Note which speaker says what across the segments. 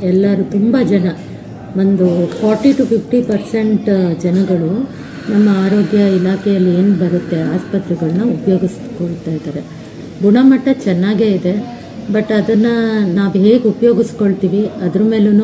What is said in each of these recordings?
Speaker 1: ಎಲ್ಲರೂ ತುಂಬ ಜನ ಒಂದು ಫಾರ್ಟಿ ಟು ಫಿಫ್ಟಿ ಪರ್ಸೆಂಟ್ ಜನಗಳು ನಮ್ಮ ಆರೋಗ್ಯ ಇಲಾಖೆಯಲ್ಲಿ ಏನು ಬರುತ್ತೆ ಆಸ್ಪತ್ರೆಗಳನ್ನ ಉಪಯೋಗಿಸ್ಕೊಳ್ತಾ ಇದ್ದಾರೆ ಗುಣಮಟ್ಟ ಚೆನ್ನಾಗೇ ಇದೆ ಬಟ್ ಅದನ್ನು ನಾವು ಹೇಗೆ ಉಪಯೋಗಿಸ್ಕೊಳ್ತೀವಿ ಅದ್ರ ಮೇಲೂ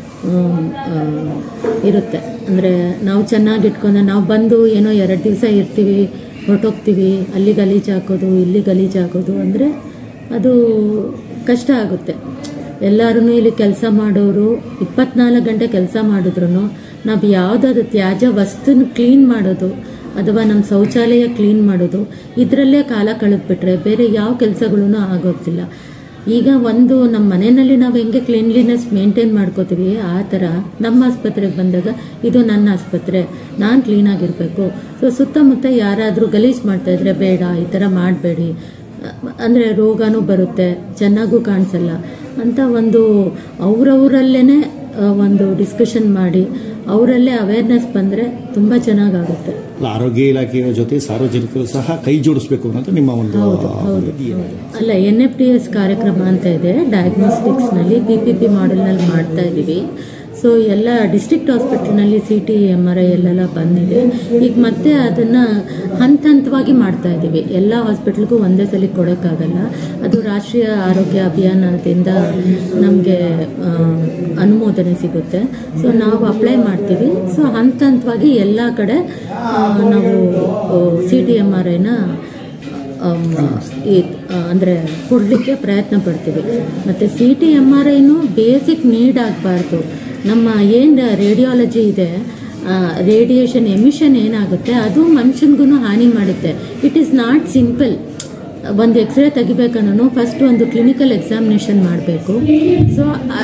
Speaker 1: ಇರುತ್ತೆ ಅಂದರೆ ನಾವು ಚೆನ್ನಾಗಿ ಇಟ್ಕೊಂಡು ನಾವು ಬಂದು ಏನೋ ಎರಡು ದಿವಸ ಇರ್ತೀವಿ ಹೊರಟೋಗ್ತೀವಿ ಅಲ್ಲಿ ಗಲೀಜು ಹಾಕೋದು ಇಲ್ಲಿ ಗಲೀಜು ಹಾಕೋದು ಅಂದರೆ ಅದು ಕಷ್ಟ ಆಗುತ್ತೆ ಎಲ್ಲರೂ ಇಲ್ಲಿ ಕೆಲಸ ಮಾಡೋರು ಇಪ್ಪತ್ನಾಲ್ಕು ಗಂಟೆ ಕೆಲಸ ಮಾಡಿದ್ರು ನಾವು ಯಾವುದಾದ್ರು ತ್ಯಾಜ್ಯ ವಸ್ತುನ ಕ್ಲೀನ್ ಮಾಡೋದು ಅಥವಾ ನಮ್ಮ ಶೌಚಾಲಯ ಕ್ಲೀನ್ ಮಾಡೋದು ಇದರಲ್ಲೇ ಕಾಲ ಕಳೆದ್ಬಿಟ್ರೆ ಬೇರೆ ಯಾವ ಕೆಲಸಗಳೂ ಆಗೋಗ್ತಿಲ್ಲ ಈಗ ಒಂದು ನಮ್ಮ ಮನೆಯಲ್ಲಿ ನಾವು ಹೆಂಗೆ ಕ್ಲೀನ್ಲಿನೆಸ್ ಮೇಂಟೈನ್ ಮಾಡ್ಕೋತೀವಿ ಆ ಥರ ನಮ್ಮ ಆಸ್ಪತ್ರೆಗೆ ಬಂದಾಗ ಇದು ನನ್ನ ಆಸ್ಪತ್ರೆ ನಾನು ಕ್ಲೀನಾಗಿರಬೇಕು ಸೊ ಸುತ್ತಮುತ್ತ ಯಾರಾದರೂ ಗಲೀಜು ಮಾಡ್ತಾ ಇದ್ರೆ ಬೇಡ ಈ ಥರ ಮಾಡಬೇಡಿ ಅಂದರೆ ರೋಗನೂ ಬರುತ್ತೆ ಚೆನ್ನಾಗೂ ಕಾಣಿಸಲ್ಲ ಅಂತ ಒಂದು ಅವರವರಲ್ಲೇ ಒಂದು ಡಿಸ್ಕಷನ್ ಮಾಡಿ ಅವರಲ್ಲೇ ಅವೇರ್ನೆಸ್ ಬಂದರೆ ತುಂಬ ಚೆನ್ನಾಗಾಗುತ್ತೆ
Speaker 2: ಅಲ್ಲ, ಆರೋಗ್ಯ ಇಲಾಖೆಯ ಜೊತೆ ಸಾರ್ವಜನಿಕರು ಸಹ ಕೈ ಜೋಡಿಸ್ಬೇಕು ಅನ್ನೋದು ನಿಮ್ಮ ಒಂದು ಇದು ಏನು?
Speaker 1: ಅಲ್ಲ ಎನ್ ಎಫ್ ಟಿ ಎಸ್ ಕಾರ್ಯಕ್ರಮ ಅಂತ ಇದೆ ಡಯಾಗ್ನೋಸ್ಟಿಕ್ಸ್ನಲ್ಲಿ ಪಿ ಪಿ ಪಿ ಮಾಡೆಲ್ನಲ್ಲಿ ಮಾಡ್ತಾ ಇದ್ದೀವಿ ಸೊ ಎಲ್ಲ ಡಿಸ್ಟ್ರಿಕ್ಟ್ ಹಾಸ್ಪಿಟಲ್ನಲ್ಲಿ C T M R I ಎಲ್ಲೆಲ್ಲ ಬಂದಿದೆ ಈಗ ಮತ್ತೆ ಅದನ್ನು ಹಂತ ಹಂತವಾಗಿ ಮಾಡ್ತಾ ಇದ್ದೀವಿ ಎಲ್ಲ ಹಾಸ್ಪಿಟ್ಲ್ಗೂ ಒಂದೇ ಸಲ ಕೊಡೋಕ್ಕಾಗಲ್ಲ ಅದು ರಾಷ್ಟ್ರೀಯ ಆರೋಗ್ಯ ಅಭಿಯಾನದಿಂದ ನಮಗೆ ಅನುಮೋದನೆ ಸಿಗುತ್ತೆ ಸೊ ನಾವು ಅಪ್ಲೈ ಮಾಡ್ತೀವಿ ಸೊ ಹಂತ ಹಂತವಾಗಿ ಎಲ್ಲ ಕಡೆ ಆ, ನಾವು ಸಿ ಟಿ ಎಮ್ ಆರ್ ಐನ ಅಂದರೆ ಕೊಡಲಿಕ್ಕೆ ಪ್ರಯತ್ನ ಪಡ್ತೀವಿ ಮತ್ತು ಸಿ ಟಿ ಎಮ್ ಆರ್ ಐನು ಬೇಸಿಕ್ ನೀಡ್ ಆಗಬಾರ್ದು ನಮ್ಮ ಏನು ರೇಡಿಯಾಲಜಿ ಇದೆ ರೇಡಿಯೇಷನ್ ಎಮಿಷನ್ ಏನಾಗುತ್ತೆ ಅದು ಮನುಷ್ಯನಿಗೂ ಹಾನಿ ಮಾಡುತ್ತೆ ಇಟ್ ಈಸ್ ನಾಟ್ ಸಿಂಪಲ್ ಒಂದು ಎಕ್ಸ್ರೇ ತೆಗಿಬೇಕನ್ನೋ ಫಸ್ಟ್ ಒಂದು ಕ್ಲಿನಿಕಲ್ ಎಕ್ಸಾಮಿನೇಷನ್ ಮಾಡಬೇಕು ಸೊ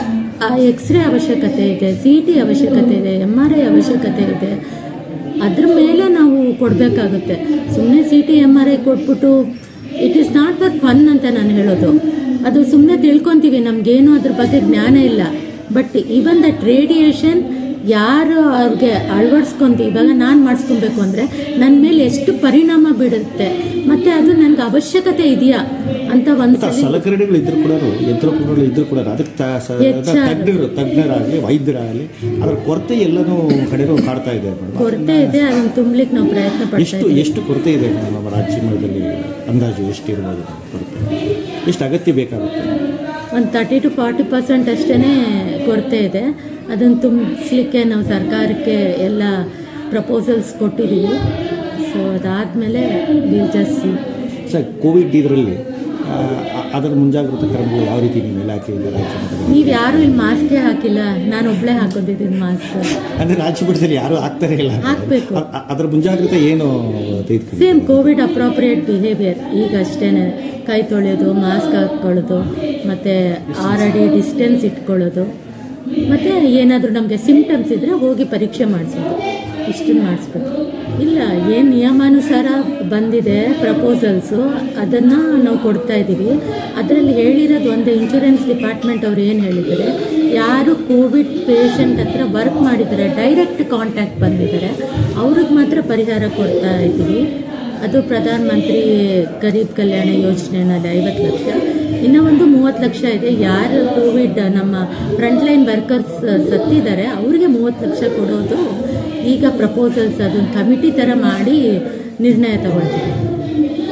Speaker 1: ಆ ಎಕ್ಸ್ರೇ ಅವಶ್ಯಕತೆ ಇದೆ ಸಿ ಟಿ ಅವಶ್ಯಕತೆ ಇದೆ ಎಮ್ ಆರ್ ಐ ಅವಶ್ಯಕತೆ ಇದೆ ಅದ್ರ ಮೇಲೆ ನಾವು ಕೊಡಬೇಕಾಗುತ್ತೆ ಸುಮ್ಮನೆ C T M R I ಕೊಟ್ಬಿಟ್ಟು it is not for fun ಅಂತ ನಾನು ಹೇಳೋದು ಅದು ಸುಮ್ಮನೆ ತಿಳ್ಕೊತೀವಿ ನಮಗೇನು ಅದ್ರ ಬಗ್ಗೆ ಜ್ಞಾನ ಇಲ್ಲ ಬಟ್ ಈವನ್ ದಟ್ ರೇಡಿಯೇಷನ್ ಯಾರು ಅವ್ರಿಗೆ ಅಳವಡಿಸ್ಕೊಂತ ಇವಾಗ ನಾನು ಮಾಡಿಸ್ಕೊಬೇಕು ಅಂದರೆ ನನ್ನ ಮೇಲೆ ಎಷ್ಟು ಪರಿಣಾಮ ಬೀಳುತ್ತೆ ಮತ್ತು ಅದು ನನಗೆ ಅವಶ್ಯಕತೆ ಇದೆಯಾ ಅಂತ ಒಂದು
Speaker 2: ಆ ಸಲಕರಣೆಗಳು ಇದ್ರು ಕೂಡ ಯಂತ್ರೋಪಕರಣಗಳು ಇದ್ರು ಕೂಡ ಅದಕ್ಕೆ ತ- ಸ-
Speaker 1: ಹೆಚ್ಚಾಗಿ.
Speaker 2: ತಜ್ಞರು ತಜ್ಞರಾಗಲಿ ವೈದ್ಯರಾಗಲಿ ಅದರ ಕೊರತೆ ಎಲ್ಲನೂ ಕಡೆನೂ ಕಾಡ್ತಾ ಇದೆ ಮೇಡಮ್
Speaker 1: ಕೊರತೆ ಇದೆ ಅದನ್ನು ತುಂಬಲಿಕ್ಕೆ ನಾವು ಪ್ರಯತ್ನ ಪಡ್ತಾ
Speaker 2: ಎಷ್ಟು
Speaker 1: ಇದ್ದೀವಿ
Speaker 2: ಎಷ್ಟು ಕೊರತೆ ಇದೆ ಮೇಡಮ್ ನಮ್ಮ ರಾಜ್ಯ ಮಟ್ಟದಲ್ಲಿ ಅಂದಾಜು ಎಷ್ಟು ಇರ್ಬೋದು ಕೊರತೆ ಎಷ್ಟು ಅಗತ್ಯ ಬೇಕಾಗುತ್ತೆ
Speaker 1: ಒಂದು ತರ್ಟಿ ಟು ಫಾರ್ಟಿ ಪರ್ಸೆಂಟ್ ಅಷ್ಟೇ ಕೊರತೆ ಇದೆ ಅದನ್ನು ತುಂಬಿಸ್ಲಿಕ್ಕೆ ನಾವು ಸರ್ಕಾರಕ್ಕೆ ಎಲ್ಲ ಪ್ರಪೋಸಲ್ಸ್ ಕೊಟ್ಟಿದ್ದೀವಿ ಸೊ ಅದಾದಮೇಲೆ will just see
Speaker 2: sir Covid ಇದರಲ್ಲಿ ಆ, ಅ- ಅದರ ಮುಂಜಾಗ್ರತಾ ಕ್ರಮಗಳು ಯಾವ ರೀತಿ ನಿಮ್ಮ ಇಲಾಖೆಯಿಂದ ರಾಜ್ಯ ಮಟ್ಟದಲ್ಲಿ
Speaker 1: ನೀವು ಯಾರು ಇಲ್ಲಿ ಮಾಸ್ಕೇ ಹಾಕಿಲ್ಲ ನಾನು ಒಬ್ಬಳೇ ಹಾಕೋದಿದ್ದೀನಿ ಮಾಸ್ಕ್
Speaker 2: ಅಂದ್ರೆ ರಾಜ್ಯ ಮಟ್ಟದಲ್ಲಿ ಯಾರು ಆಗ್ತಾರೆ ಇಲ್ಲ
Speaker 1: ಹಾಕ್ಬೇಕು.
Speaker 2: ಅ- ಅ- ಅದರ ಮುಂಜಾಗ್ರತೆ ಏನು ತೆಗೆದುಕೊಂಡು
Speaker 1: ಸೇಮ್ ಕೋವಿಡ್ ಅಪ್ರೋಪ್ರಿಯೇಟ್ ಬಿಹೇವಿಯರ್ ಈಗ ಅಷ್ಟೇ ಕೈ ತೊಳೆಯೋದು ಮಾಸ್ಕ್ ಹಾಕ್ಕೊಳ್ಳೋದು ಮತ್ತು ಆರಡಿ ಡಿಸ್ಟೆನ್ಸ್ ಇಟ್ಕೊಳ್ಳೋದು ಮತ್ತು ಏನಾದರೂ ನಮಗೆ ಸಿಮ್ಟಮ್ಸ್ ಇದ್ದರೆ ಹೋಗಿ ಪರೀಕ್ಷೆ ಮಾಡಿಸೋದು ಇಷ್ಟನ್ನು ಮಾಡಿಸ್ಬೇಕು ಇಲ್ಲ ಏನು ನಿಯಮಾನುಸಾರ ಬಂದಿದೆ ಪ್ರಪೋಸಲ್ಸು ಅದನ್ನು ನಾವು ಕೊಡ್ತಾ ಇದ್ದೀವಿ ಅದರಲ್ಲಿ ಹೇಳಿರೋದು ಒಂದು ಇನ್ಶೂರೆನ್ಸ್ ಡಿಪಾರ್ಟ್ಮೆಂಟ್ ಅವ್ರು ಏನು ಹೇಳಿದ್ದಾರೆ ಯಾರು ಕೋವಿಡ್ ಪೇಷಂಟ್ ಹತ್ರ ವರ್ಕ್ ಮಾಡಿದ್ದಾರೆ ಡೈರೆಕ್ಟ್ ಕಾಂಟ್ಯಾಕ್ಟ್ ಬಂದಿದ್ದಾರೆ ಅವ್ರಿಗೆ ಮಾತ್ರ ಪರಿಹಾರ ಕೊಡ್ತಾ ಇದ್ದೀವಿ ಅದು ಪ್ರಧಾನ ಮಂತ್ರಿ ಗರೀಬ್ ಕಲ್ಯಾಣ ಯೋಜನೆಯಲ್ಲಿ ಐವತ್ತು ಲಕ್ಷ ಇನ್ನೂ ಒಂದು ಮೂವತ್ತು ಲಕ್ಷ ಇದೆ ಯಾರು ಕೋವಿಡ್ ನಮ್ಮ ಫ್ರಂಟ್ಲೈನ್ ವರ್ಕರ್ಸ್ ಸತ್ತಿದ್ದಾರೆ ಅವರಿಗೆ ಮೂವತ್ತು ಲಕ್ಷ ಕೊಡೋದು ಈಗ ಪ್ರಪೋಸಲ್ಸ್ ಅದೊಂದು ಕಮಿಟಿ ಥರ ಮಾಡಿ ನಿರ್ಣಯ ತಗೊಳ್ತೀವಿ